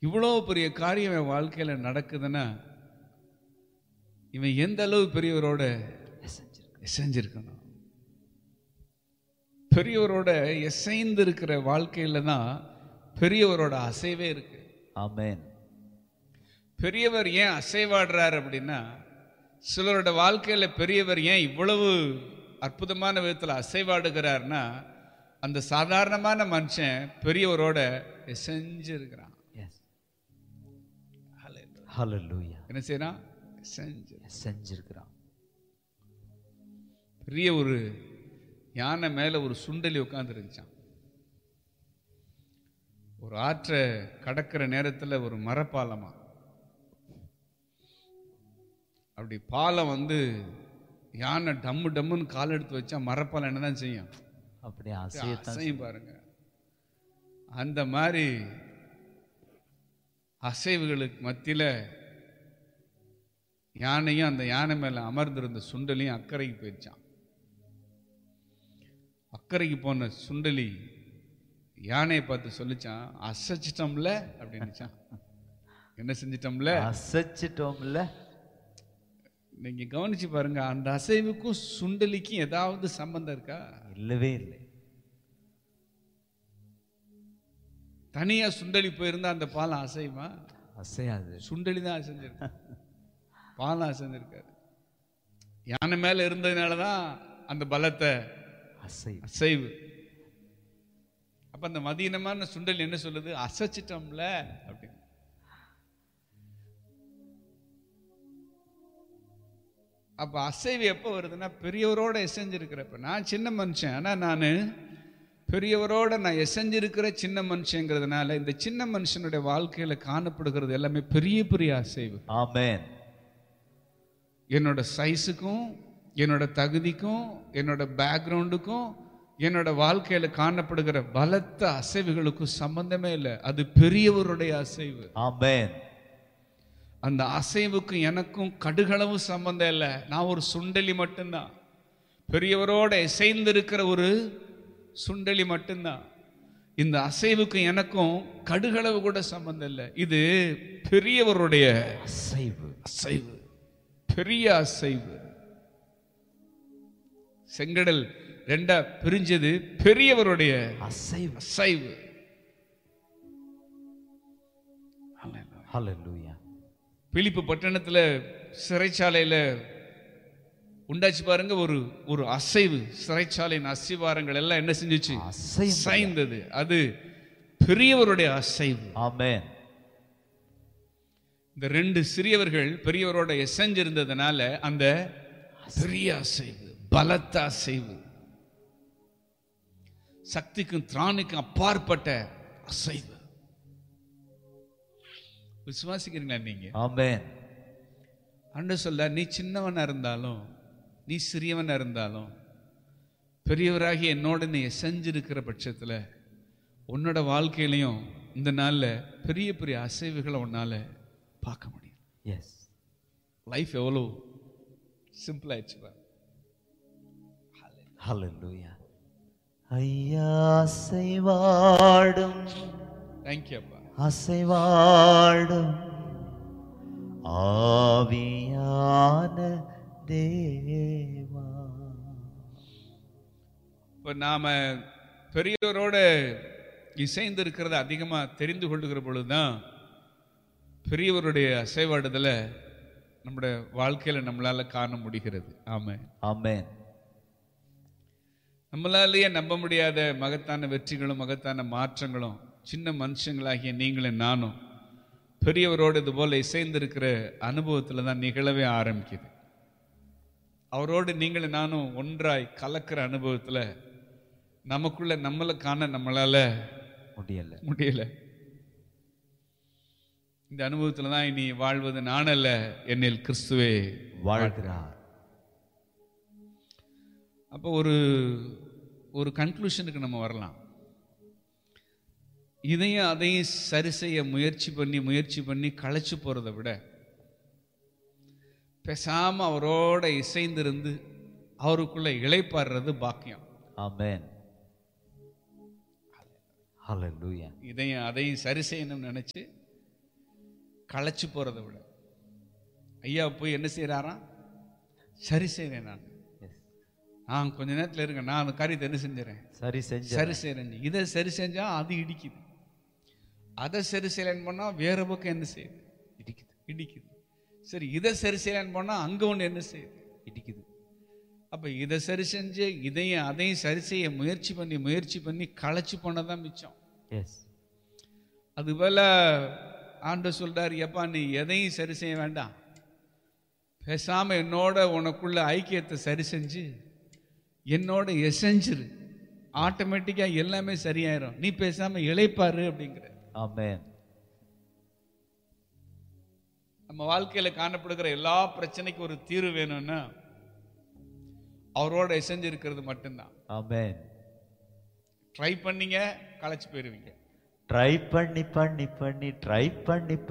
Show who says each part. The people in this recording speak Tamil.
Speaker 1: இவ்வளோ பெரிய காரியம் என் வாழ்க்கையில நடக்குதுன்னா இவன் எந்த அளவு பெரியவரோட செஞ்சிருக்கணும் பெரியவரோட எசைந்து இருக்கிற வாழ்க்கையில தான் பெரியவரோட அசைவே இருக்கு
Speaker 2: Amen.
Speaker 1: பெரியவர் ஏன் அசைவாடுறார் அப்படின்னா சிலரோட வாழ்க்கையில பெரியவர் ஏன் இவ்வளவு அற்புதமான விதத்தில் அசைவாடுகிறார்னா அந்த சாதாரணமான மனுஷன் பெரியவரோட செஞ்சிருக்கிறான்
Speaker 2: Yes. Hallelujah.
Speaker 1: என்ன செய்யறான் செஞ்சு
Speaker 2: செஞ்சிருக்கிறான்
Speaker 1: பெரிய ஒரு யானை மேல ஒரு சுண்டலி உட்கார்ந்து இருந்துச்சான் ஒரு ஆற்றை கடக்கிற நேரத்துல ஒரு மரப்பாலமா அப்படி பாலம் வந்து யானை டம்மு டம்முன்னு கால் எடுத்து வச்சா மரப்பாலம் என்னதான் செய்யும்
Speaker 2: அப்படியே அசையத்தான்
Speaker 1: அசையும் பாருங்க அந்த மாதிரி அசைவுகளுக்கு மத்தியில யானையும் அந்த யானை மேல அமர்ந்திருந்த சுண்டலியும் அக்கறைக்கு போயிடுச்சான் அக்கறைக்கு போன சுண்டலி யானையை பார்த்து சொல்லிச்சான் அசைச்சிட்டோம்ல அப்படின்னுச்சான் என்ன செஞ்சிட்டோம்ல
Speaker 2: அசைச்சிட்டோம்ல
Speaker 1: நீங்க கவனிச்சு பாருங்க அந்த அசைவுக்கும் சுண்டலிக்கும் ஏதாவது சம்பந்தம் இருக்கா
Speaker 2: இல்லவே இல்லை
Speaker 1: தனியா சுண்டலி போயிருந்தா அந்த பாலம் அசையுமா
Speaker 2: அசையாது
Speaker 1: சுண்டலி தான் அசைஞ்சிருக்கு பாலம் அசைஞ்சிருக்காரு யானை மேல இருந்ததுனால தான் அந்த பலத்தை
Speaker 2: அசை
Speaker 1: அசைவு அப்ப அந்த மதீனமான சுண்டல் என்ன சொல்லுது அசைச்சிட்டோம்ல அப்படின்னு அப்ப அசைவு எப்போ வருதுன்னா பெரியவரோட எசைஞ்சிருக்கிறப்ப நான் சின்ன மனுஷன் ஆனா நான் பெரியவரோட நான் எசைஞ்சிருக்கிற சின்ன மனுஷங்கிறதுனால இந்த சின்ன மனுஷனுடைய வாழ்க்கையில காணப்படுகிறது எல்லாமே பெரிய பெரிய அசைவு
Speaker 2: ஆமென்
Speaker 1: என்னோட சைஸுக்கும் என்னோட தகுதிக்கும் என்னோட பேக்ரவுண்டுக்கும் என்னோட வாழ்க்கையில காணப்படுகிற பலத்த அசைவுகளுக்கும் சம்பந்தமே இல்லை அது பெரியவருடைய அசைவு
Speaker 2: ஆமென்
Speaker 1: அந்த அசைவுக்கும் எனக்கும் கடுகளவு சம்பந்தம் இல்லை நான் ஒரு சுண்டலி மட்டும்தான் பெரியவரோட இசைந்திருக்கிற ஒரு சுண்டலி மட்டும்தான் இந்த அசைவுக்கும் எனக்கும் கடுகளவு கூட சம்பந்தம் இல்லை இது பெரியவருடைய
Speaker 2: அசைவு
Speaker 1: அசைவு பெரிய அசைவு செங்கடல் ரெண்டா பிரிஞ்சது பெரியவருடைய
Speaker 2: அசைவு
Speaker 1: அசைவு
Speaker 2: ஹalleluya
Speaker 1: பிலிப்பு பட்டணத்துல சிறைச்சாலையில உண்டாச்சு பாருங்க ஒரு ஒரு அசைவு சிறைச்சாலையின் அசிவாரங்கள் எல்லாம் என்ன செஞ்சுச்சு
Speaker 2: அசைவு
Speaker 1: அசைந்தது அது பெரியவருடைய அசைவு
Speaker 2: ஆமென்
Speaker 1: இந்த ரெண்டு சிறியவர்கள் பெரியவரோட எசைஞ்சிருந்ததுனால அந்த பெரிய அசைவு பலத்த அசைவு சக்திக்கும் திராணிக்கும் அப்பாற்பட்ட அசைவு விசுவாசிக்கிறீங்களா நீங்க
Speaker 2: ஆமென்
Speaker 1: அன்று சொல்ல நீ சின்னவனா இருந்தாலும் நீ சிறியவனா இருந்தாலும் பெரியவராகி என்னோட நீ செஞ்சிருக்கிற பட்சத்துல உன்னோட வாழ்க்கையிலையும் இந்த நாள்ல பெரிய பெரிய அசைவுகளை உன்னால பார்க்க முடியும்
Speaker 2: எஸ்
Speaker 1: லைஃப் எவ்வளோ சிம்பிளாயிடுச்சு பாரு.
Speaker 2: ஹalleluya ஐயா அசைவாடும்
Speaker 1: Thank you அப்பா
Speaker 2: அசைவாடும் ஆவியான தேவா
Speaker 1: இப்போ நாம பெரியவரோட இசைந்து இருக்கிறத அதிகமா தெரிந்து கொள்ளுகிற பொழுதுதான் பெரியவருடைய அசைவாடுதலை நம்முடைய வாழ்க்கையில நம்மளால காண முடிகிறது ஆமா
Speaker 2: ஆமென்
Speaker 1: நம்மளாலேயே நம்ப முடியாத மகத்தான வெற்றிகளும் மகத்தான மாற்றங்களும் சின்ன மனுஷங்களாகிய நீங்களும் நானும் பெரியவரோடு இது போல இசைந்திருக்கிற அனுபவத்தில் தான் நிகழவே ஆரம்பிக்குது அவரோடு நீங்களும் நானும் ஒன்றாய் கலக்கிற அனுபவத்தில் நமக்குள்ள நம்மளை காண நம்மளால
Speaker 2: முடியல
Speaker 1: முடியல இந்த அனுபவத்தில் தான் இனி வாழ்வது நானல்ல என்னில் கிறிஸ்துவே
Speaker 2: வாழ்கிறார்
Speaker 1: அப்போ ஒரு ஒரு கன்க்ளூஷனுக்கு நம்ம வரலாம் இதையும் அதையும் சரி செய்ய முயற்சி பண்ணி முயற்சி பண்ணி களைச்சு போறதை விட பேசாம அவரோட இசைந்திருந்து அவருக்குள்ள இளைப்பாடுறது பாக்கியம்
Speaker 2: ஆமென் ஹalleluya
Speaker 1: இதையும் அதையும் சரி செய்யணும்னு நினைச்சு களைச்சு போறதை விட ஐயா போய் என்ன செய்யறாராம் சரி செய்றேன் நான்
Speaker 2: எஸ்
Speaker 1: நான் கொஞ்ச நேரத்துல இருங்க நான் அந்த காரியத்தை என்ன செஞ்சுறேன்
Speaker 2: சரி செஞ்ச
Speaker 1: சரி செய்றேன் இதை சரி செஞ்சா அது இடிக்குது அதை சரி செய்யலன்னு பண்ணா வேற பக்கம் என்ன செய்யுது
Speaker 2: இடிக்குது
Speaker 1: இடிக்குது சரி இதை சரி செய்யலன்னு பண்ணா அங்க ஒண்ணு என்ன செய்யுது
Speaker 2: இடிக்குது
Speaker 1: அப்ப இதை சரி செஞ்சு இதையும் அதையும் சரி செய்ய முயற்சி பண்ணி முயற்சி பண்ணி களைச்சு போனதான் மிச்சம்
Speaker 2: எஸ்
Speaker 1: அதுபோல ஆண்டு சொல்றாரு எப்பா நீ எதையும் சரி செய்ய வேண்டாம் பேசாம என்னோட உனக்குள்ள ஐக்கியத்தை சரி செஞ்சு என்னோட எசைஞ்சிரு ஆட்டோமேட்டிக்கா எல்லாமே சரியாயிரும் நீ பேசாம இளைப்பாரு அப்படிங்கிற
Speaker 2: ஆமென்
Speaker 1: நம்ம வாழ்க்கையில காணப்படுகிற எல்லா பிரச்சனைக்கும் ஒரு தீர்வு வேணும்னா அவரோட எசைஞ்சு இருக்கிறது மட்டும்தான்
Speaker 2: ஆமென்
Speaker 1: ட்ரை பண்ணீங்க களைச்சு போயிருவீங்க
Speaker 2: ட்ரை பண்ணி பண்ணி பண்ணி ட்ரை பண்ணி